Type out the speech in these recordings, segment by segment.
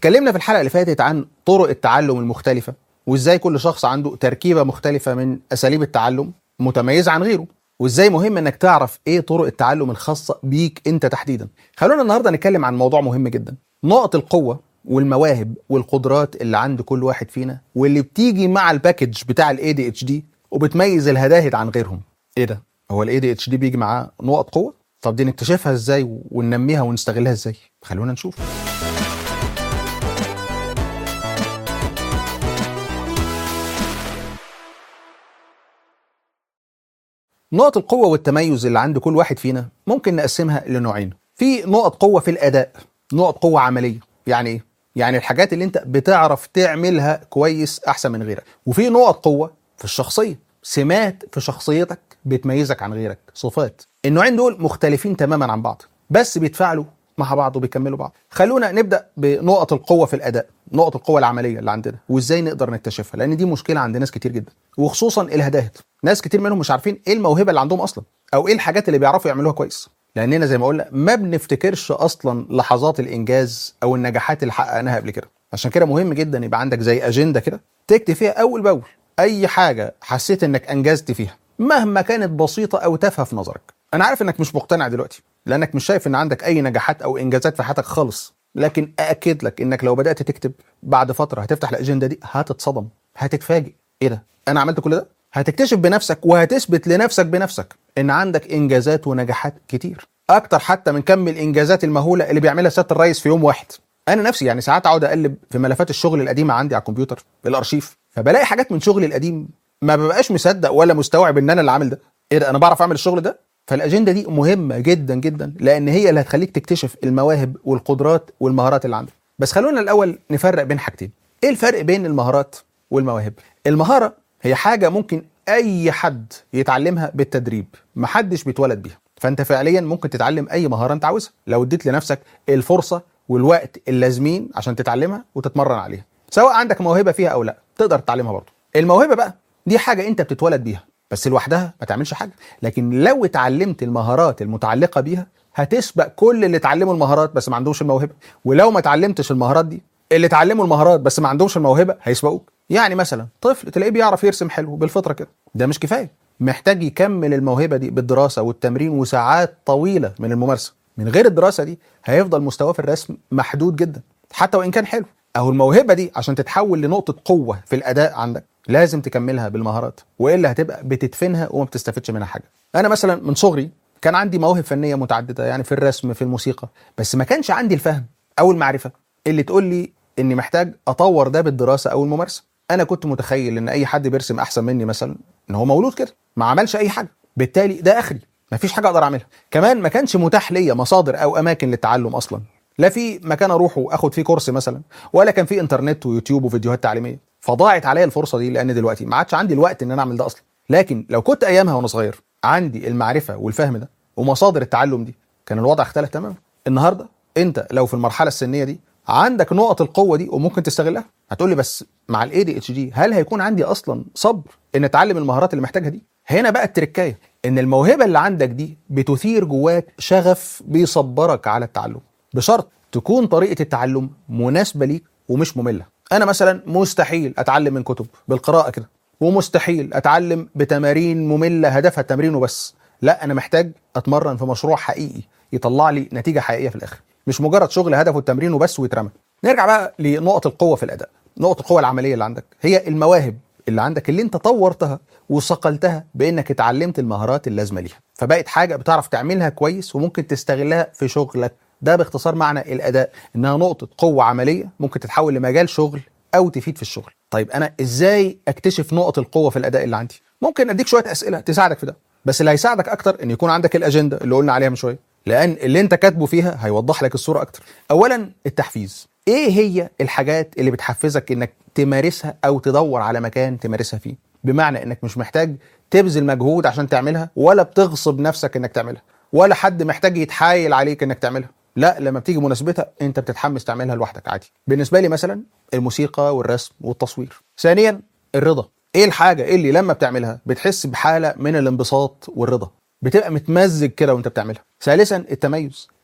اتكلمنا في الحلقه اللي فاتت عن طرق التعلم المختلفه وازاي كل شخص عنده تركيبه مختلفه من اساليب التعلم متميزه عن غيره وازاي مهم انك تعرف ايه طرق التعلم الخاصه بيك انت تحديدا خلونا النهارده نتكلم عن موضوع مهم جدا نقط القوه والمواهب والقدرات اللي عند كل واحد فينا واللي بتيجي مع الباكج بتاع الاي دي اتش دي وبتميز الهداهد عن غيرهم ايه ده هو الاي دي اتش دي بيجي معاه نقط قوه طب دي نكتشفها ازاي وننميها ونستغلها ازاي خلونا نشوف نقط القوة والتميز اللي عند كل واحد فينا ممكن نقسمها لنوعين في نقط قوة في الأداء نقط قوة عملية يعني إيه؟ يعني الحاجات اللي انت بتعرف تعملها كويس أحسن من غيرك وفي نقط قوة في الشخصية سمات في شخصيتك بتميزك عن غيرك صفات النوعين دول مختلفين تماما عن بعض بس بيتفاعلوا مع بعض وبيكملوا بعض خلونا نبدا بنقط القوه في الاداء نقط القوه العمليه اللي عندنا وازاي نقدر نكتشفها لان دي مشكله عند ناس كتير جدا وخصوصا الهداهد ناس كتير منهم مش عارفين ايه الموهبه اللي عندهم اصلا او ايه الحاجات اللي بيعرفوا يعملوها كويس لاننا زي ما قلنا ما بنفتكرش اصلا لحظات الانجاز او النجاحات اللي حققناها قبل كده عشان كده مهم جدا يبقى عندك زي اجنده كده تكتب فيها اول باول اي حاجه حسيت انك انجزت فيها مهما كانت بسيطه او تافهه في نظرك انا عارف انك مش مقتنع دلوقتي لانك مش شايف ان عندك اي نجاحات او انجازات في حياتك خالص لكن ااكد لك انك لو بدات تكتب بعد فتره هتفتح الاجنده دي هتتصدم هتتفاجئ ايه ده انا عملت كل ده هتكتشف بنفسك وهتثبت لنفسك بنفسك ان عندك انجازات ونجاحات كتير اكتر حتى من كم الانجازات المهوله اللي بيعملها سياده الرئيس في يوم واحد انا نفسي يعني ساعات اقعد اقلب في ملفات الشغل القديمه عندي على الكمبيوتر الارشيف فبلاقي حاجات من شغلي القديم ما ببقاش مصدق ولا مستوعب ان انا اللي عامل ده ايه ده انا بعرف اعمل الشغل ده فالاجنده دي مهمه جدا جدا لان هي اللي هتخليك تكتشف المواهب والقدرات والمهارات اللي عندك بس خلونا الاول نفرق بين حاجتين ايه الفرق بين المهارات والمواهب المهاره هي حاجه ممكن اي حد يتعلمها بالتدريب محدش بيتولد بيها فانت فعليا ممكن تتعلم اي مهاره انت عاوزها لو اديت لنفسك الفرصه والوقت اللازمين عشان تتعلمها وتتمرن عليها سواء عندك موهبه فيها او لا تقدر تتعلمها برضه الموهبه بقى دي حاجه انت بتتولد بيها بس لوحدها ما تعملش حاجه لكن لو اتعلمت المهارات المتعلقه بيها هتسبق كل اللي اتعلموا المهارات بس ما عندهمش الموهبه ولو ما اتعلمتش المهارات دي اللي اتعلموا المهارات بس ما عندهمش الموهبه هيسبقوك يعني مثلا طفل تلاقيه بيعرف يرسم حلو بالفطره كده ده مش كفايه محتاج يكمل الموهبه دي بالدراسه والتمرين وساعات طويله من الممارسه من غير الدراسه دي هيفضل مستواه في الرسم محدود جدا حتى وان كان حلو اهو الموهبه دي عشان تتحول لنقطه قوه في الاداء عندك لازم تكملها بالمهارات والا هتبقى بتدفنها وما بتستفدش منها حاجه انا مثلا من صغري كان عندي مواهب فنيه متعدده يعني في الرسم في الموسيقى بس ما كانش عندي الفهم او المعرفه اللي تقول لي اني محتاج اطور ده بالدراسه او الممارسه انا كنت متخيل ان اي حد بيرسم احسن مني مثلا ان هو مولود كده ما عملش اي حاجه بالتالي ده اخري ما فيش حاجه اقدر اعملها كمان ما كانش متاح ليا مصادر او اماكن للتعلم اصلا لا في مكان اروح واخد فيه كورس مثلا ولا كان في انترنت ويوتيوب وفيديوهات تعليميه فضاعت عليا الفرصه دي لان دلوقتي ما عادش عندي الوقت ان انا اعمل ده اصلا لكن لو كنت ايامها وانا صغير عندي المعرفه والفهم ده ومصادر التعلم دي كان الوضع اختلف تماما النهارده انت لو في المرحله السنيه دي عندك نقط القوه دي وممكن تستغلها هتقول لي بس مع الاي دي اتش دي هل هيكون عندي اصلا صبر ان اتعلم المهارات اللي محتاجها دي هنا بقى التركايه ان الموهبه اللي عندك دي بتثير جواك شغف بيصبرك على التعلم بشرط تكون طريقه التعلم مناسبه ليك ومش ممله انا مثلا مستحيل اتعلم من كتب بالقراءه كده ومستحيل اتعلم بتمارين ممله هدفها التمرين وبس لا انا محتاج اتمرن في مشروع حقيقي يطلع لي نتيجه حقيقيه في الاخر مش مجرد شغل هدفه التمرين وبس ويترمى نرجع بقى لنقط القوه في الاداء نقط القوه العمليه اللي عندك هي المواهب اللي عندك اللي انت طورتها وصقلتها بانك اتعلمت المهارات اللازمه ليها فبقت حاجه بتعرف تعملها كويس وممكن تستغلها في شغلك ده باختصار معنى الاداء انها نقطه قوه عمليه ممكن تتحول لمجال شغل او تفيد في الشغل طيب انا ازاي اكتشف نقط القوه في الاداء اللي عندي ممكن اديك شويه اسئله تساعدك في ده بس اللي هيساعدك اكتر ان يكون عندك الاجنده اللي قلنا عليها من شويه لان اللي انت كاتبه فيها هيوضح لك الصوره اكتر اولا التحفيز ايه هي الحاجات اللي بتحفزك انك تمارسها او تدور على مكان تمارسها فيه بمعنى انك مش محتاج تبذل مجهود عشان تعملها ولا بتغصب نفسك انك تعملها ولا حد محتاج يتحايل عليك انك تعملها لا لما بتيجي مناسبتها انت بتتحمس تعملها لوحدك عادي بالنسبه لي مثلا الموسيقى والرسم والتصوير ثانيا الرضا ايه الحاجه اللي لما بتعملها بتحس بحاله من الانبساط والرضا بتبقى متمزج كده وانت بتعملها ثالثا التميز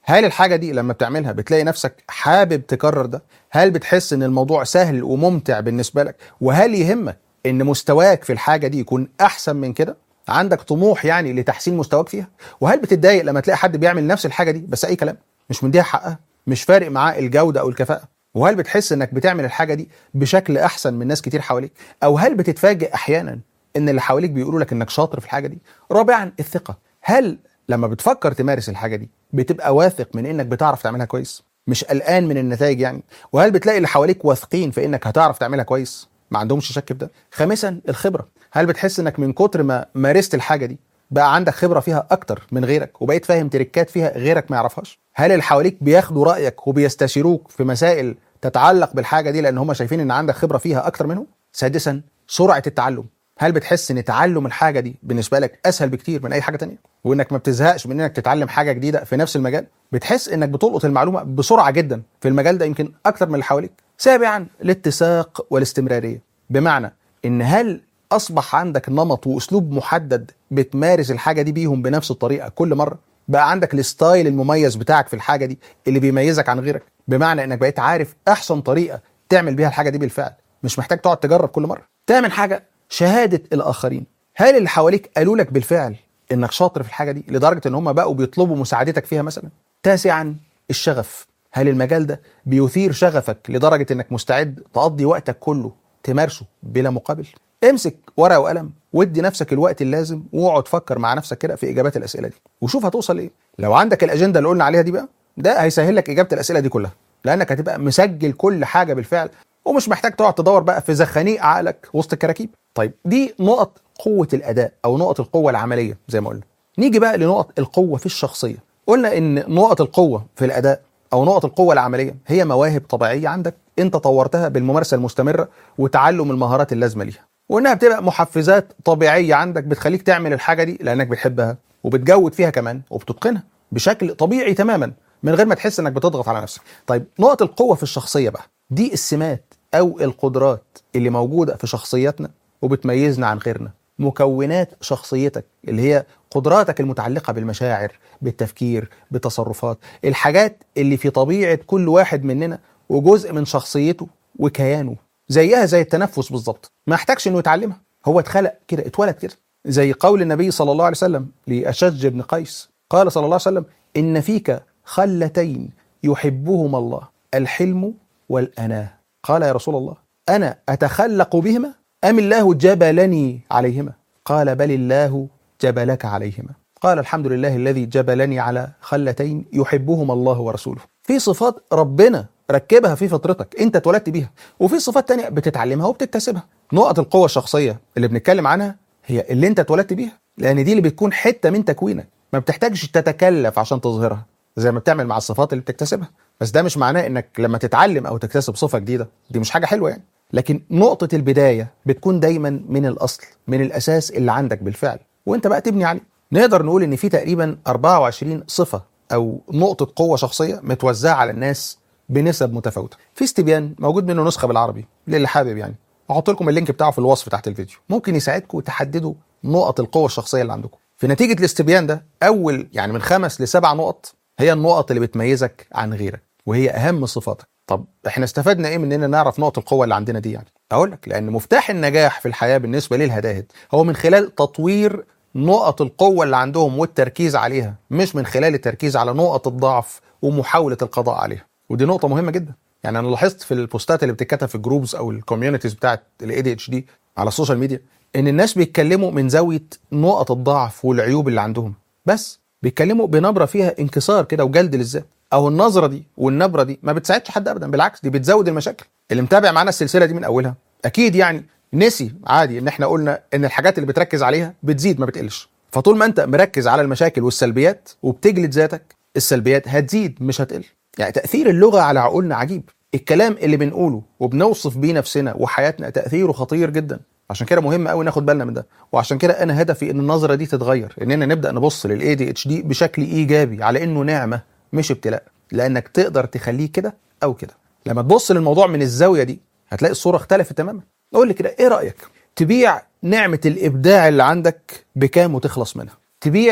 هل الحاجه دي لما بتعملها بتلاقي نفسك حابب تكرر ده هل بتحس ان الموضوع سهل وممتع بالنسبه لك وهل يهمك ان مستواك في الحاجه دي يكون احسن من كده عندك طموح يعني لتحسين مستواك فيها وهل بتتضايق لما تلاقي حد بيعمل نفس الحاجه دي بس اي كلام مش مديها حقها مش فارق معاه الجوده او الكفاءه وهل بتحس انك بتعمل الحاجه دي بشكل احسن من ناس كتير حواليك او هل بتتفاجئ احيانا ان اللي حواليك بيقولوا لك انك شاطر في الحاجه دي رابعا الثقه هل لما بتفكر تمارس الحاجه دي بتبقى واثق من انك بتعرف تعملها كويس مش قلقان من النتائج يعني وهل بتلاقي اللي حواليك واثقين في انك هتعرف تعملها كويس ما عندهمش شك في ده خامسا الخبره هل بتحس انك من كتر ما مارست الحاجه دي بقى عندك خبره فيها اكتر من غيرك وبقيت فاهم تريكات فيها غيرك ما يعرفهاش هل اللي حواليك بياخدوا رايك وبيستشيروك في مسائل تتعلق بالحاجه دي لان هم شايفين ان عندك خبره فيها اكتر منهم سادسا سرعه التعلم هل بتحس ان تعلم الحاجه دي بالنسبه لك اسهل بكتير من اي حاجه تانية وانك ما بتزهقش من انك تتعلم حاجه جديده في نفس المجال بتحس انك بتلقط المعلومه بسرعه جدا في المجال ده يمكن اكتر من اللي حواليك سابعا الاتساق والاستمراريه بمعنى ان هل اصبح عندك نمط واسلوب محدد بتمارس الحاجه دي بيهم بنفس الطريقه كل مره بقى عندك الستايل المميز بتاعك في الحاجه دي اللي بيميزك عن غيرك بمعنى انك بقيت عارف احسن طريقه تعمل بيها الحاجه دي بالفعل مش محتاج تقعد تجرب كل مره تعمل حاجه شهاده الاخرين هل اللي حواليك قالوا لك بالفعل انك شاطر في الحاجه دي لدرجه ان هم بقوا بيطلبوا مساعدتك فيها مثلا تاسعا الشغف هل المجال ده بيثير شغفك لدرجه انك مستعد تقضي وقتك كله تمارسه بلا مقابل امسك ورقه وقلم وادي نفسك الوقت اللازم واقعد فكر مع نفسك كده في اجابات الاسئله دي وشوف هتوصل لايه لو عندك الاجنده اللي قلنا عليها دي بقى ده هيسهل لك اجابه الاسئله دي كلها لانك هتبقى مسجل كل حاجه بالفعل ومش محتاج تقعد تدور بقى في زخانيق عقلك وسط الكراكيب طيب دي نقط قوه الاداء او نقط القوه العمليه زي ما قلنا نيجي بقى لنقط القوه في الشخصيه قلنا ان نقط القوه في الاداء او نقط القوه العمليه هي مواهب طبيعيه عندك انت طورتها بالممارسه المستمره وتعلم المهارات اللازمه ليها وانها بتبقى محفزات طبيعيه عندك بتخليك تعمل الحاجه دي لانك بتحبها وبتجود فيها كمان وبتتقنها بشكل طبيعي تماما من غير ما تحس انك بتضغط على نفسك طيب نقط القوه في الشخصيه بقى دي السمات او القدرات اللي موجوده في شخصياتنا وبتميزنا عن غيرنا مكونات شخصيتك اللي هي قدراتك المتعلقه بالمشاعر بالتفكير بالتصرفات الحاجات اللي في طبيعه كل واحد مننا وجزء من شخصيته وكيانه زيها زي التنفس بالظبط ما احتاجش انه يتعلمها هو اتخلق كده اتولد كده زي قول النبي صلى الله عليه وسلم لأشج بن قيس قال صلى الله عليه وسلم إن فيك خلتين يحبهما الله الحلم والأناه قال يا رسول الله أنا أتخلق بهما أم الله جبلني عليهما قال بل الله جبلك عليهما قال الحمد لله الذي جبلني على خلتين يحبهما الله ورسوله في صفات ربنا ركبها في فطرتك انت اتولدت بيها وفي صفات تانية بتتعلمها وبتكتسبها نقط القوة الشخصية اللي بنتكلم عنها هي اللي انت اتولدت بيها لان دي اللي بتكون حتة من تكوينك ما بتحتاجش تتكلف عشان تظهرها زي ما بتعمل مع الصفات اللي بتكتسبها بس ده مش معناه انك لما تتعلم او تكتسب صفة جديدة دي مش حاجة حلوة يعني لكن نقطة البداية بتكون دايما من الأصل من الأساس اللي عندك بالفعل وانت بقى تبني عليه نقدر نقول ان في تقريبا 24 صفة او نقطة قوة شخصية متوزعة على الناس بنسب متفاوتة في استبيان موجود منه نسخة بالعربي للي حابب يعني هحط لكم اللينك بتاعه في الوصف تحت الفيديو ممكن يساعدكم تحددوا نقط القوة الشخصية اللي عندكم في نتيجة الاستبيان ده أول يعني من خمس لسبع نقط هي النقط اللي بتميزك عن غيرك وهي أهم صفاتك طب احنا استفدنا ايه من اننا نعرف نقط القوة اللي عندنا دي يعني اقول لك لان مفتاح النجاح في الحياة بالنسبة للهداهد هو من خلال تطوير نقط القوة اللي عندهم والتركيز عليها مش من خلال التركيز على نقط الضعف ومحاولة القضاء عليها ودي نقطة مهمة جدا يعني انا لاحظت في البوستات اللي بتتكتب في الجروبز او الكوميونيتيز بتاعت الاي دي اتش دي على السوشيال ميديا ان الناس بيتكلموا من زاويه نقط الضعف والعيوب اللي عندهم بس بيتكلموا بنبره فيها انكسار كده وجلد للذات او النظره دي والنبره دي ما بتساعدش حد ابدا بالعكس دي بتزود المشاكل اللي متابع معانا السلسله دي من اولها اكيد يعني نسي عادي ان احنا قلنا ان الحاجات اللي بتركز عليها بتزيد ما بتقلش فطول ما انت مركز على المشاكل والسلبيات وبتجلد ذاتك السلبيات هتزيد مش هتقل يعني تاثير اللغه على عقولنا عجيب الكلام اللي بنقوله وبنوصف بيه نفسنا وحياتنا تاثيره خطير جدا عشان كده مهم قوي ناخد بالنا من ده وعشان كده انا هدفي ان النظره دي تتغير اننا نبدا نبص للاي دي اتش دي بشكل ايجابي على انه نعمه مش ابتلاء لانك تقدر تخليه كده او كده لما تبص للموضوع من الزاويه دي هتلاقي الصوره اختلفت تماما اقول لي كده ايه رايك تبيع نعمه الابداع اللي عندك بكام وتخلص منها تبيع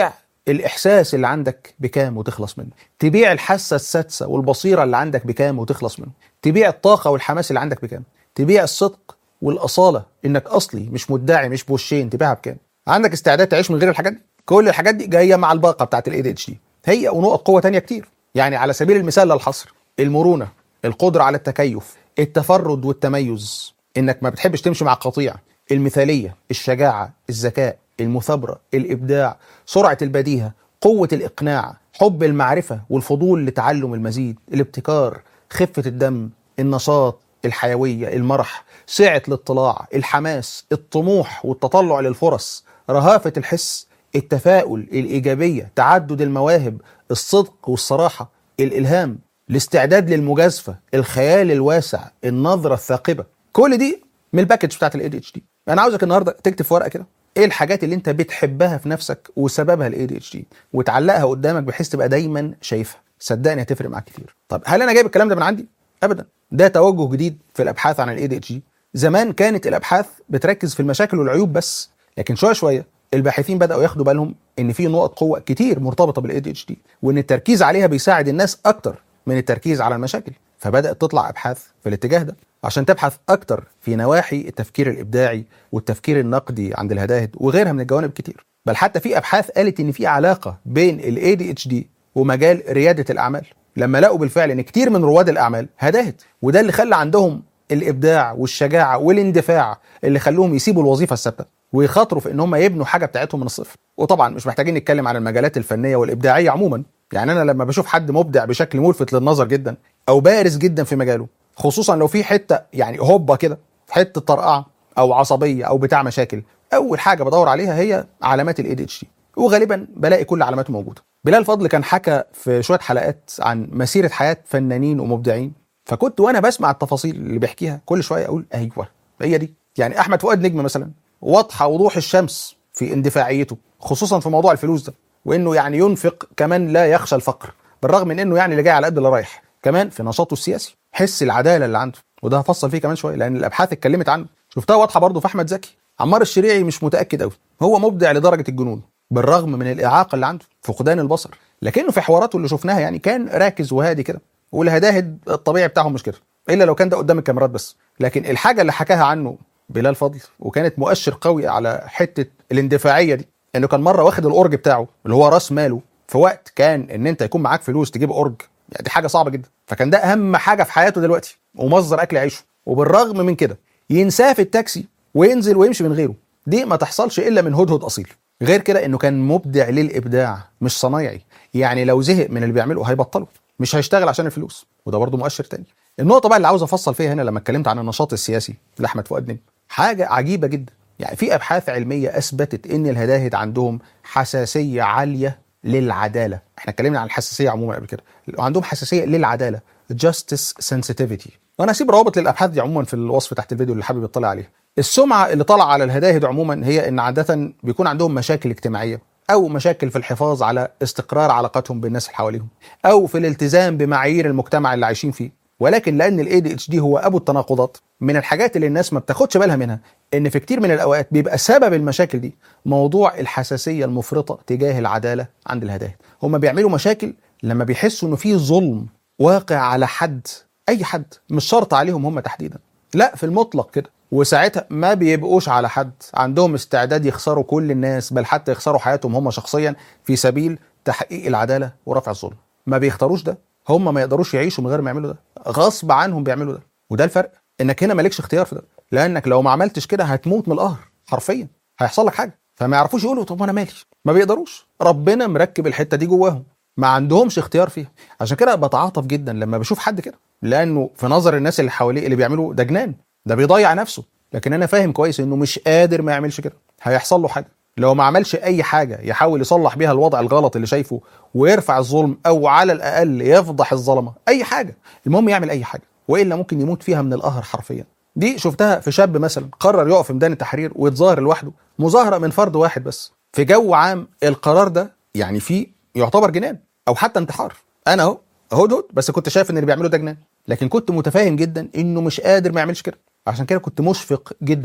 الاحساس اللي عندك بكام وتخلص منه تبيع الحاسه السادسه والبصيره اللي عندك بكام وتخلص منه تبيع الطاقه والحماس اللي عندك بكام تبيع الصدق والاصاله انك اصلي مش مدعي مش بوشين تبيعها بكام عندك استعداد تعيش من غير الحاجات دي كل الحاجات دي جايه مع الباقه بتاعت الاي دي اتش دي هي ونقط قوه تانية كتير يعني على سبيل المثال للحصر المرونه القدره على التكيف التفرد والتميز انك ما بتحبش تمشي مع قطيع المثاليه الشجاعه الذكاء المثابره الابداع سرعه البديهه قوه الاقناع حب المعرفه والفضول لتعلم المزيد الابتكار خفه الدم النشاط الحيويه المرح سعه الاطلاع الحماس الطموح والتطلع للفرص رهافه الحس التفاؤل الايجابيه تعدد المواهب الصدق والصراحه الالهام الاستعداد للمجازفه الخيال الواسع النظره الثاقبه كل دي من الباكج بتاعت الاي دي اتش دي انا عاوزك النهارده تكتب في ورقه كده ايه الحاجات اللي انت بتحبها في نفسك وسببها الاي دي اتش دي وتعلقها قدامك بحيث تبقى دايما شايفها صدقني هتفرق معاك كتير طب هل انا جايب الكلام ده من عندي ابدا ده توجه جديد في الابحاث عن الاي دي اتش دي زمان كانت الابحاث بتركز في المشاكل والعيوب بس لكن شويه شويه الباحثين بداوا ياخدوا بالهم ان في نقط قوه كتير مرتبطه بالاي دي اتش دي وان التركيز عليها بيساعد الناس اكتر من التركيز على المشاكل فبدات تطلع ابحاث في الاتجاه ده عشان تبحث اكتر في نواحي التفكير الابداعي والتفكير النقدي عند الهداهد وغيرها من الجوانب كتير بل حتى في ابحاث قالت ان في علاقه بين الاي دي اتش دي ومجال رياده الاعمال لما لقوا بالفعل ان كتير من رواد الاعمال هداهد وده اللي خلى عندهم الابداع والشجاعه والاندفاع اللي خلوهم يسيبوا الوظيفه الثابته ويخاطروا في ان هم يبنوا حاجه بتاعتهم من الصفر وطبعا مش محتاجين نتكلم عن المجالات الفنيه والابداعيه عموما يعني انا لما بشوف حد مبدع بشكل ملفت للنظر جدا او بارز جدا في مجاله خصوصا لو في حته يعني هوبه كده حته طرقعه او عصبيه او بتاع مشاكل اول حاجه بدور عليها هي علامات الاي دي اتش دي وغالبا بلاقي كل علاماته موجوده بلال فضل كان حكى في شويه حلقات عن مسيره حياه فنانين ومبدعين فكنت وانا بسمع التفاصيل اللي بيحكيها كل شويه اقول ايوه هي دي يعني احمد فؤاد نجم مثلا واضحه وضوح الشمس في اندفاعيته خصوصا في موضوع الفلوس ده وانه يعني ينفق كمان لا يخشى الفقر بالرغم من انه يعني اللي جاي على قد اللي رايح كمان في نشاطه السياسي حس العداله اللي عنده وده هفصل فيه كمان شويه لان الابحاث اتكلمت عنه شفتها واضحه برضه في احمد زكي عمار الشريعي مش متاكد قوي هو مبدع لدرجه الجنون بالرغم من الاعاقه اللي عنده فقدان البصر لكنه في حواراته اللي شفناها يعني كان راكز وهادي كده والهداهد الطبيعي بتاعهم مش كده الا لو كان ده قدام الكاميرات بس لكن الحاجه اللي حكاها عنه بلال فضل وكانت مؤشر قوي على حته الاندفاعيه دي انه كان مره واخد الاورج بتاعه اللي هو راس ماله في وقت كان ان انت يكون معاك فلوس تجيب اورج يعني دي حاجه صعبه جدا فكان ده اهم حاجه في حياته دلوقتي ومصدر اكل عيشه وبالرغم من كده ينساه في التاكسي وينزل ويمشي من غيره دي ما تحصلش الا من هدهد اصيل غير كده انه كان مبدع للابداع مش صنايعي يعني لو زهق من اللي بيعمله هيبطله مش هيشتغل عشان الفلوس وده برضه مؤشر تاني النقطه بقى اللي عاوز افصل فيها هنا لما اتكلمت عن النشاط السياسي لاحمد فؤاد نجم حاجه عجيبه جدا يعني في ابحاث علميه اثبتت ان الهداهد عندهم حساسيه عاليه للعداله احنا اتكلمنا عن الحساسيه عموما قبل كده عندهم حساسيه للعداله justice sensitivity وانا هسيب روابط للابحاث دي عموما في الوصف تحت الفيديو اللي حابب يطلع عليها السمعه اللي طالعه على الهداهد عموما هي ان عاده بيكون عندهم مشاكل اجتماعيه او مشاكل في الحفاظ على استقرار علاقاتهم بالناس اللي حواليهم او في الالتزام بمعايير المجتمع اللي عايشين فيه ولكن لان الاي دي اتش دي هو ابو التناقضات من الحاجات اللي الناس ما بتاخدش بالها منها ان في كتير من الاوقات بيبقى سبب المشاكل دي موضوع الحساسيه المفرطه تجاه العداله عند الهداهد هم بيعملوا مشاكل لما بيحسوا انه في ظلم واقع على حد اي حد مش شرط عليهم هم تحديدا لا في المطلق كده وساعتها ما بيبقوش على حد عندهم استعداد يخسروا كل الناس بل حتى يخسروا حياتهم هم شخصيا في سبيل تحقيق العداله ورفع الظلم ما بيختاروش ده هم ما يقدروش يعيشوا من غير ما يعملوا ده غصب عنهم بيعملوا ده وده الفرق انك هنا مالكش اختيار في ده لانك لو ما عملتش كده هتموت من القهر حرفيا هيحصل لك حاجه فما يعرفوش يقولوا طب انا مالي ما بيقدروش ربنا مركب الحته دي جواهم ما عندهمش اختيار فيها عشان كده بتعاطف جدا لما بشوف حد كده لانه في نظر الناس اللي حواليه اللي بيعملوا ده جنان ده بيضيع نفسه لكن انا فاهم كويس انه مش قادر ما يعملش كده هيحصل له حاجه لو ما عملش اي حاجه يحاول يصلح بيها الوضع الغلط اللي شايفه ويرفع الظلم او على الاقل يفضح الظلمه اي حاجه المهم يعمل اي حاجه والا ممكن يموت فيها من القهر حرفيا دي شفتها في شاب مثلا قرر يقف في ميدان التحرير ويتظاهر لوحده مظاهره من فرد واحد بس في جو عام القرار ده يعني فيه يعتبر جنان او حتى انتحار انا اهو هدهد بس كنت شايف ان اللي بيعمله ده جنان لكن كنت متفاهم جدا انه مش قادر ما يعملش كده عشان كده كنت مشفق جدا عليه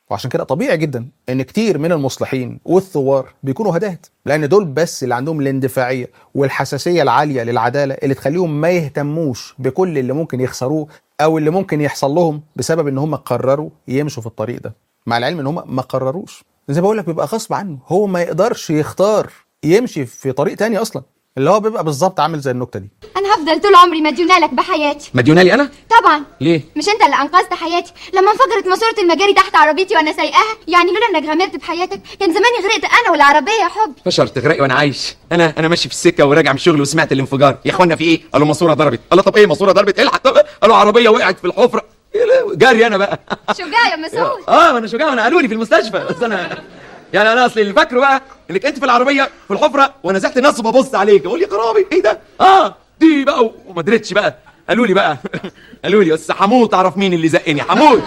وعشان كده طبيعي جدا ان كتير من المصلحين والثوار بيكونوا هداهد لان دول بس اللي عندهم الاندفاعيه والحساسيه العاليه للعداله اللي تخليهم ما يهتموش بكل اللي ممكن يخسروه او اللي ممكن يحصل لهم بسبب ان هم قرروا يمشوا في الطريق ده مع العلم ان هم ما قرروش زي ما بقول لك بيبقى غصب عنه هو ما يقدرش يختار يمشي في طريق تاني اصلا اللي هو بيبقى بالظبط عامل زي النكته دي انا هفضل طول عمري مديونه لك بحياتي مديونه لي انا طبعا ليه مش انت اللي انقذت حياتي لما انفجرت ماسوره المجاري تحت عربيتي وانا سايقاها يعني لولا انك غامرت بحياتك كان زماني غرقت انا والعربيه يا حبي فشر تغرقي وانا عايش انا انا ماشي في السكه وراجع من الشغل وسمعت الانفجار يا اخوانا في ايه قالوا ماسوره ضربت قال طب ايه ماسوره ضربت الحق طب قالوا عربيه وقعت في الحفره إيه لا، جري انا بقى شجاع يا مسعود اه ما انا شجاع انا قالوا لي في المستشفى بس انا يعني انا اصلي اللي فاكره بقى انك انت في العربيه في الحفره ونزلت الناس وببص عليك اقول يا خرابي ايه ده اه دي بقى وما درتش بقى قالوا لي بقى قالوا لي بس هموت اعرف مين اللي زقني هموت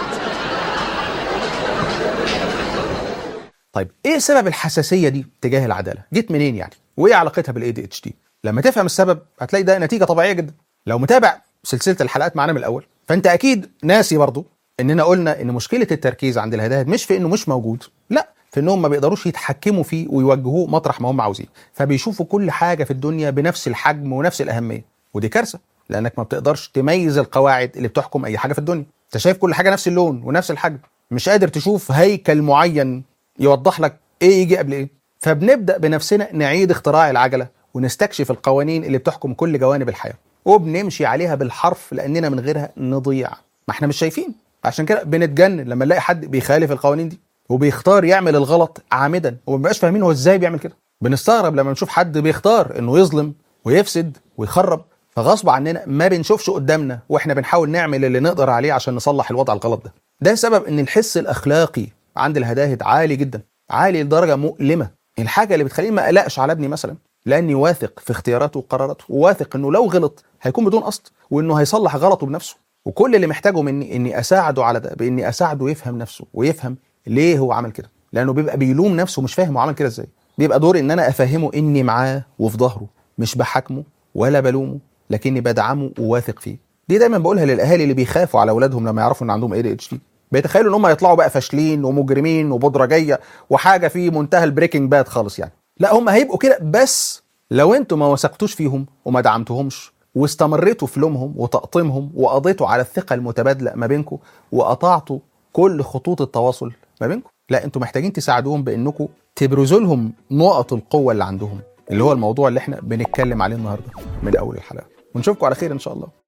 طيب ايه سبب الحساسيه دي تجاه العداله جيت منين يعني وايه علاقتها بالاي دي اتش دي لما تفهم السبب هتلاقي ده نتيجه طبيعيه جدا لو متابع سلسله الحلقات معانا من الاول فانت اكيد ناسي برضو اننا قلنا ان مشكله التركيز عند الهداهد مش في انه مش موجود لا في انهم ما بيقدروش يتحكموا فيه ويوجهوه مطرح ما هم عاوزين فبيشوفوا كل حاجه في الدنيا بنفس الحجم ونفس الاهميه ودي كارثه لانك ما بتقدرش تميز القواعد اللي بتحكم اي حاجه في الدنيا انت شايف كل حاجه نفس اللون ونفس الحجم مش قادر تشوف هيكل معين يوضح لك ايه يجي قبل ايه فبنبدا بنفسنا نعيد اختراع العجله ونستكشف القوانين اللي بتحكم كل جوانب الحياه وبنمشي عليها بالحرف لاننا من غيرها نضيع ما احنا مش شايفين عشان كده بنتجنن لما نلاقي حد بيخالف القوانين دي وبيختار يعمل الغلط عامدا وما بنبقاش فاهمين هو ازاي بيعمل كده بنستغرب لما نشوف حد بيختار انه يظلم ويفسد ويخرب فغصب عننا ما بنشوفش قدامنا واحنا بنحاول نعمل اللي نقدر عليه عشان نصلح الوضع الغلط ده ده سبب ان الحس الاخلاقي عند الهداهد عالي جدا عالي لدرجه مؤلمه الحاجه اللي بتخليني ما اقلقش على ابني مثلا لاني واثق في اختياراته وقراراته وواثق انه لو غلط هيكون بدون قصد وانه هيصلح غلطه بنفسه وكل اللي محتاجه مني اني اساعده على ده باني اساعده يفهم نفسه ويفهم ليه هو عمل كده لانه بيبقى بيلوم نفسه مش فاهم هو عمل كده ازاي بيبقى دوري ان انا افهمه اني معاه وفي ظهره مش بحاكمه ولا بلومه لكني بدعمه وواثق فيه دي دايما بقولها للاهالي اللي بيخافوا على اولادهم لما يعرفوا ان عندهم اي دي اتش دي بيتخيلوا ان هم يطلعوا بقى فاشلين ومجرمين وبودرجيه وحاجه في منتهى البريكنج باد خالص يعني لا هم هيبقوا كده بس لو انتوا ما وثقتوش فيهم وما دعمتهمش واستمريتوا في لومهم وتقطيمهم وقضيتوا على الثقه المتبادله ما بينكم وقطعتوا كل خطوط التواصل ما بينكم لا انتوا محتاجين تساعدوهم بانكم تبرزوا لهم نقط القوه اللي عندهم اللي هو الموضوع اللي احنا بنتكلم عليه النهارده من اول الحلقه ونشوفكم على خير ان شاء الله